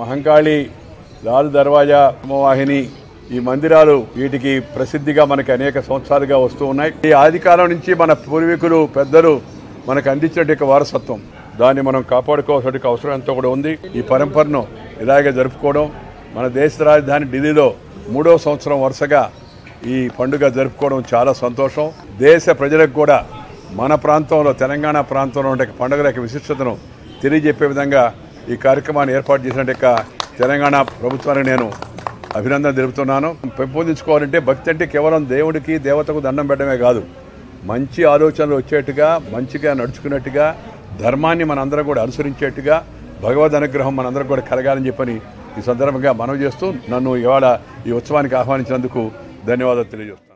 మహంకాళి లాల్ దర్వాజా మోవాహిని ఈ మందిరాలు వీటికి ప్రసిద్ధిగా మనకి అనేక సంవత్సరాలుగా వస్తూ ఉన్నాయి ఈ ఆదికాలం నుంచి మన పూర్వీకులు పెద్దలు మనకు అందించినట్టు వారసత్వం దాన్ని మనం కాపాడుకోవాల్సిన అవసరం ఎంతో కూడా ఉంది ఈ పరంపరను ఇలాగే జరుపుకోవడం మన దేశ రాజధాని ఢిల్లీలో మూడో సంవత్సరం వరుసగా ఈ పండుగ జరుపుకోవడం చాలా సంతోషం దేశ ప్రజలకు కూడా మన ప్రాంతంలో తెలంగాణ ప్రాంతంలో ఉండే పండుగల యొక్క విశిష్టతను తెలియజెప్పే విధంగా ఈ కార్యక్రమాన్ని ఏర్పాటు చేసినట్టు తెలంగాణ ప్రభుత్వానికి నేను అభినందన తెలుపుతున్నాను పెంపొందించుకోవాలంటే భక్తి అంటే కేవలం దేవుడికి దేవతకు దండం పెట్టడమే కాదు మంచి ఆలోచనలు వచ్చేట్టుగా మంచిగా నడుచుకున్నట్టుగా ధర్మాన్ని మనందరం కూడా అనుసరించేట్టుగా భగవద్ అనుగ్రహం మనందరం కూడా కలగాలని చెప్పని ఈ సందర్భంగా మనవి చేస్తూ నన్ను ఇవాళ ఈ ఉత్సవానికి ఆహ్వానించినందుకు ధన్యవాదాలు తెలియజేస్తున్నాను